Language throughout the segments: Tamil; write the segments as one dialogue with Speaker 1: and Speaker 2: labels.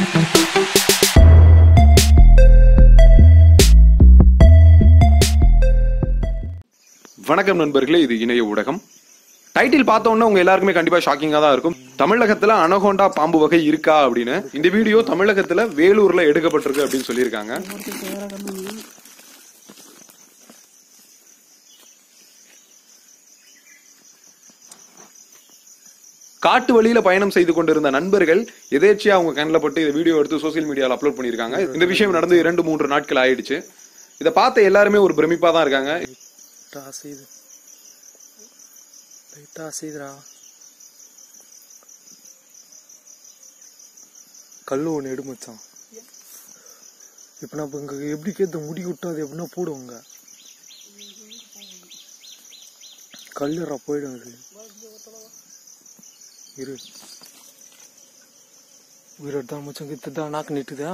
Speaker 1: வணக்கம் நண்பர்களே இது இணைய ஊடகம் டைட்டில் பார்த்தோன்னே உங்க எல்லாருக்குமே கண்டிப்பா ஷாக்கிங்கா தான் இருக்கும் தமிழகத்துல அனகோண்டா பாம்பு வகை இருக்கா அப்படின்னு இந்த வீடியோ தமிழகத்துல வேலூர்ல எடுக்கப்பட்டிருக்கு அப்படின்னு சொல்லியிருக்காங்க காட்டு வழியில பயணம் செய்து கொண்டிருந்த நண்பர்கள் எதேச்சியா அவங்க கண்ணில் பட்டு இந்த வீடியோ எடுத்து சோசியல் மீடியாவில் அப்லோட் பண்ணியிருக்காங்க இந்த விஷயம் நடந்து இரண்டு மூன்று நாட்கள் ஆயிடுச்சு இதை பார்த்த எல்லாருமே ஒரு பிரமிப்பா தான் இருக்காங்க
Speaker 2: லைட்டா அசையுது லைட்டா அசையுதுடா கல்லு ஒன்று எடு மச்சான் இப்போ நம்ம இங்கே எப்படி கேத்த முடி விட்டு அது எப்படின்னா போடுவோங்க கல்லுறா போயிடும் அது இரு உயிரோடு தான் மச்சான் கித்து தான் நாக்கு நிட்டுதா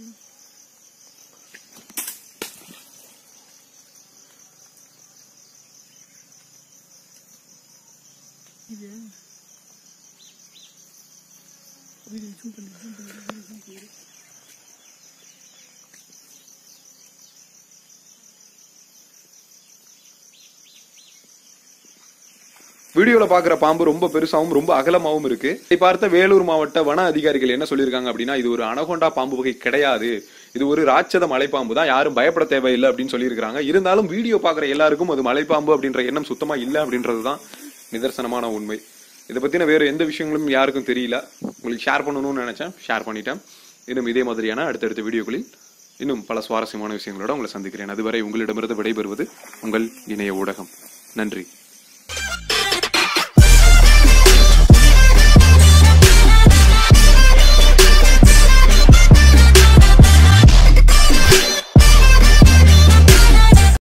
Speaker 1: வீடியோல பாக்குற பாம்பு ரொம்ப பெருசாவும் ரொம்ப அகலமாவும் இருக்கு இதை பார்த்த வேலூர் மாவட்ட வன அதிகாரிகள் என்ன சொல்லியிருக்காங்க அப்படின்னா இது ஒரு அனகொண்டா பாம்பு வகை கிடையாது இது ஒரு ராட்சத மலைப்பாம்பு தான் யாரும் பயப்பட தேவையில்லை அப்படின்னு சொல்லியிருக்காங்க இருந்தாலும் வீடியோ பாக்குற எல்லாருக்கும் அது மலைப்பாம்பு அப்படின்ற எண்ணம் சுத்தமா இல்லை அப்படின்றதுதான் நிதர்சனமான உண்மை இதை பத்தின வேற எந்த விஷயங்களும் யாருக்கும் தெரியல உங்களுக்கு ஷேர் பண்ணணும்னு நினைச்சேன் ஷேர் பண்ணிட்டேன் இன்னும் இதே மாதிரியான அடுத்தடுத்த வீடியோக்களில் இன்னும் பல சுவாரஸ்யமான விஷயங்களோட உங்களை சந்திக்கிறேன் அதுவரை உங்களிடமிருந்து விடைபெறுவது உங்கள் இணைய ஊடகம் நன்றி